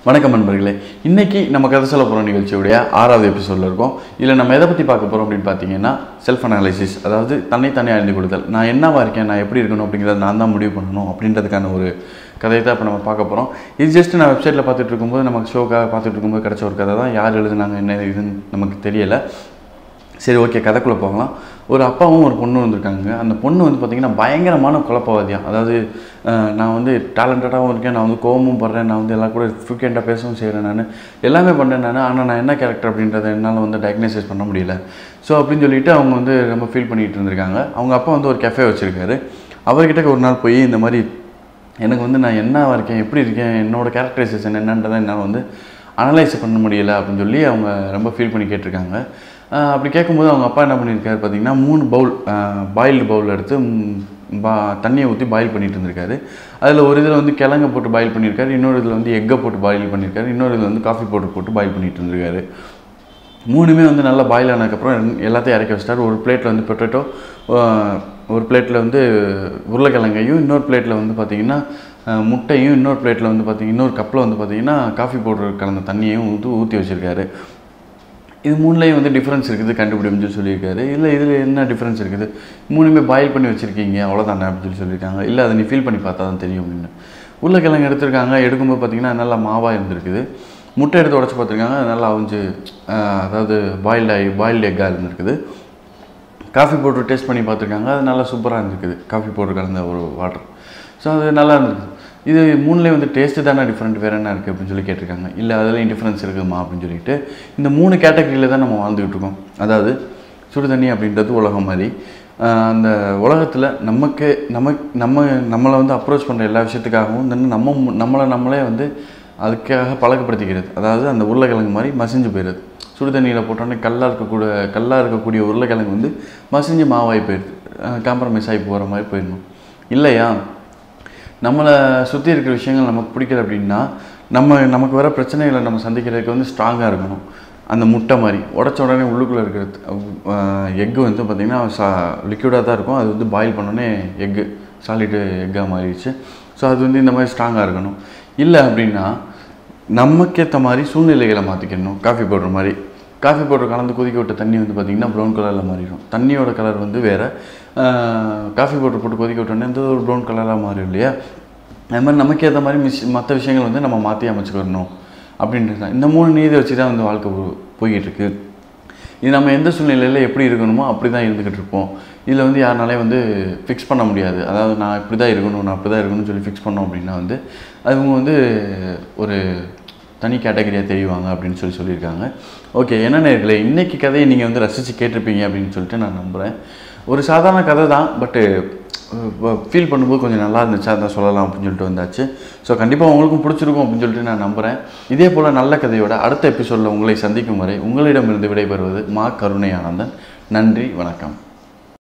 வணக்கம் நண்பர்களே இன்னைக்கு நம்ம கதை சொல்ல போகிற நிகழ்ச்சியுடைய ஆறாவது எபிசோடில் இருக்கோம் இதில் நம்ம எதை பற்றி பார்க்க போகிறோம் அப்படின்னு பார்த்தீங்கன்னா செல்ஃப் அனாலிசிஸ் அதாவது தன்னைத்தானே அறிந்து கொடுத்தல் நான் என்னவா இருக்கேன் நான் எப்படி இருக்கணும் அப்படிங்கிறத நான் தான் முடிவு பண்ணணும் அப்படின்றதுக்கான ஒரு கதையை தான் இப்போ நம்ம பார்க்க போகிறோம் இது ஜஸ்ட் நான் வெப்சைட்டில் பார்த்துட்டு இருக்கும்போது நமக்கு ஷோக்காக பார்த்துட்டு இருக்கும்போது கிடச்ச ஒரு கதை தான் யார் எழுதுனாங்க என்ன இதுன்னு நமக்கு தெரியலை சரி ஓகே கதைக்குள்ளே போகலாம் ஒரு அப்பாவும் ஒரு பொண்ணும் வந்திருக்காங்க அந்த பொண்ணு வந்து பார்த்திங்கன்னா பயங்கரமான குழப்பவாதியம் அதாவது அஹ், நான் வந்து டேலண்டடாகவும் இருக்கேன் நான் வந்து கோவமும் படுறேன் நான் வந்து எல்லா கூட ஃப்ரூக்கெண்ட்டாக பேசவும் செய்கிறேன் நான் எல்லாமே பண்ணேன் நான் ஆனால் நான் என்ன கேரக்டர் அப்படின்றத என்னால் வந்து டயக்னைசைஸ் பண்ண முடியல ஸோ அப்படின்னு சொல்லிட்டு அவங்க வந்து ரொம்ப ஃபீல் பண்ணிகிட்டு இருந்திருக்காங்க அவங்க அப்பா வந்து ஒரு கெஃபே வச்சுருக்காரு அவர்கிட்ட ஒரு நாள் போய் இந்த மாதிரி எனக்கு வந்து நான் என்னவா இருக்கேன் எப்படி இருக்கேன் என்னோட கேரக்டரைசேஷன் என்னன்றதை என்னால் வந்து அனலைஸ் பண்ண முடியல அப்படின்னு சொல்லி அவங்க ரொம்ப ஃபீல் பண்ணி கேட்டிருக்காங்க ஆஹ் அப்படி கேட்கும்போது அவங்க அப்பா என்ன பண்ணியிருக்காரு பார்த்தீங்கன்னா மூணு பவுல் பாயில்டு பவுல் எடுத்து ம், பா தண்ணியை ஊற்றி பாயில் பண்ணிட்டு இருந்திருக்காரு அதில் ஒரு இதில் வந்து கிழங்க போட்டு பாயில் பண்ணியிருக்காரு இன்னொரு இதில் வந்து எக்கை போட்டு பாயில் பண்ணியிருக்காரு இன்னொரு இதில் வந்து காஃபி பவுடர் போட்டு பாயில் பண்ணிட்டு இருந்திருக்காரு மூணுமே வந்து நல்லா பாயில் ஆனதுக்கப்புறம் ரெண்டு- எல்லாத்தையும் இறக்கி வச்சிட்டாரு ஒரு பிளேட்டில் வந்து பொட்டேட்டோ ஒரு பிளேட்டில் வந்து உருளைக்கிழங்கையும் இன்னொரு பிளேட்டில் வந்து பார்த்திங்கன்னா அஹ், முட்டையும் இன்னொரு பிளேட்டில் வந்து பார்த்திங்கன்னா இன்னொரு கப்பில் வந்து பார்த்திங்கன்னா காஃபி பவுடர் கலந்த தண்ணியையும் ஊற்றி ஊற்றி வச்சுருக்காரு இது மூணுலேயும் வந்து டிஃப்ரென்ஸ் இருக்குது கண்டுபிடின்னு சொல்லி சொல்லியிருக்காரு இல்லை இதில் என்ன டிஃப்ரென்ஸ் இருக்குது மூணுமே பாயில் பண்ணி வச்சுருக்கீங்க அவ்வளோதானே அப்படின்னு சொல்லி சொல்லியிருக்காங்க இல்லை அதை நீ ஃபீல் பண்ணி பார்த்தா தான் தெரியும் அப்படின்னு உருளைக்கிழங்கு எடுத்திருக்காங்க எடுக்கும்போது பார்த்தீங்கன்னா நல்லா மாவாக இருந்திருக்குது முட்டை எடுத்து உடச்சி பார்த்துருக்காங்க அது நல்லா அவிஞ்சு ஆஹ், அதாவது பாயில்டு ஆகி பாயில்டு எக்காக இருந்திருக்குது காஃபி பவுடர் டேஸ்ட் பண்ணி பார்த்துருக்காங்க அது நல்லா சூப்பராக இருந்திருக்குது காஃபி பவுடர் கலந்த ஒரு வாட்டர் ஸோ அது நல்லா இருந்திருக்கு இது மூணுலேயும் வந்து டேஸ்ட்டு தானே டிஃப்ரெண்ட் வேறு என்ன இருக்குது அப்படின்னு சொல்லி கேட்டிருக்காங்க இல்லை அதுலேயும் டிஃப்ரென்ஸ் இருக்குமா அப்படின்னு சொல்லிட்டு இந்த மூணு கேட்டகரியில் தான் நம்ம வாழ்ந்துக்கிட்டு இருக்கோம் அதாவது சுடு தண்ணி அப்படின்றது உலகம் மாதிரி ஆஹ் அந்த உலகத்தில் நமக்கு நமக்கு நம்ம நம்மளை வந்து அப்ரோச் பண்ணுற எல்லா விஷயத்துக்காகவும் வந்து நம்ம மு- நம்மளை நம்மளே வந்து அதுக்காக பழக்கப்படுத்திக்கிறது அதாவது அந்த உருளைக்கிழங்கு மாதிரி மசிஞ்சு போயிடுது சுடு தண்ணியில் போட்டோன்னே கல்லாக இருக்கக்கூடிய கல்லாக இருக்கக்கூடிய உருளைக்கிழங்கு வந்து மசிஞ்சு மாவாகி போயிடுது காம்ப்ரமைஸ் ஆகி போகிற மாதிரி போயிடணும் இல்லையா நம்மளை சுற்றி இருக்கிற விஷயங்கள் நமக்கு பிடிக்கல அப்படின்னா நம்ம நமக்கு வர பிரச்சனைகளை நம்ம சந்திக்கிறதுக்கு வந்து ஸ்ட்ராங்காக இருக்கணும் அந்த முட்டை மாதிரி உடச்ச உடனே உள்ளுக்குள்ளே இருக்கிறது எக்கு வந்து பார்த்திங்கன்னா சா லிக்விடாக தான் இருக்கும் அது வந்து பாயில் பண்ணோன்னே எக்கு சாலிடு எக்காக மாறிடுச்சு ஸோ அது வந்து இந்த மாதிரி ஸ்ட்ராங்காக இருக்கணும் இல்லை அப்படின்னா நமக்கேற்ற மாதிரி சூழ்நிலைகளை மாற்றிக்கணும் காஃபி பவுடர் மாதிரி காஃபி பவுடர் கலந்து கொதிக்க விட்ட தண்ணி வந்து பார்த்திங்கன்னா ப்ரௌன் கலரில் மாறிடும் தண்ணியோட கலர் வந்து வேறு காஃபி பவுடர் போட்டு கொதிக்க விட்டோன்னே இந்த ஒரு ப்ரௌன் கலராக மாறிடும் இல்லையா அது மாதிரி நமக்கு ஏற்ற மாதிரி மிஸ் மற்ற விஷயங்கள் வந்து நம்ம மாற்றி அமைச்சுக்கணும் அப்படின்றது தான் இந்த மூணு நீதி வச்சு தான் வந்து வாழ்க்கை போ- போய்கிட்டு இருக்கு இது நம்ம எந்த சூழ்நிலையில் எப்படி இருக்கணுமோ அப்படி தான் இருந்துக்கிட்டு இருப்போம் இதில் வந்து யாருனாலே வந்து ஃபிக்ஸ் பண்ண முடியாது அதாவது நான் இப்படி தான் இருக்கணும் நான் அப்படி தான் இருக்கணும்னு சொல்லி ஃபிக்ஸ் பண்ணோம் அப்படின்னா வந்து அவங்க வந்து ஒரு தனி கேட்டகரியாக தெரிவாங்க அப்படின்னு சொல்லி சொல்லியிருக்காங்க ஓகே என்ன நேர்களே இன்னைக்கு கதையை நீங்கள் வந்து ரசித்து கேட்டிருப்பீங்க அப்படின்னு சொல்லிட்டு நான் நம்புகிறேன் ஒரு சாதாரண கதை தான் பட்டு ஃபீல் பண்ணும்போது கொஞ்சம் நல்லா இருந்துச்சு அதான் சொல்லலாம் அப்படின்னு சொல்லிட்டு வந்தாச்சு ஸோ கண்டிப்பாக உங்களுக்கும் பிடிச்சிருக்கும் அப்படின்னு சொல்லிட்டு நான் நம்புகிறேன் இதே போல் நல்ல கதையோட அடுத்த எபிசோடில் உங்களை சந்திக்கும் வரை உங்களிடமிருந்து விடைபெறுவது மா கருணை ஆனந்தன் நன்றி வணக்கம்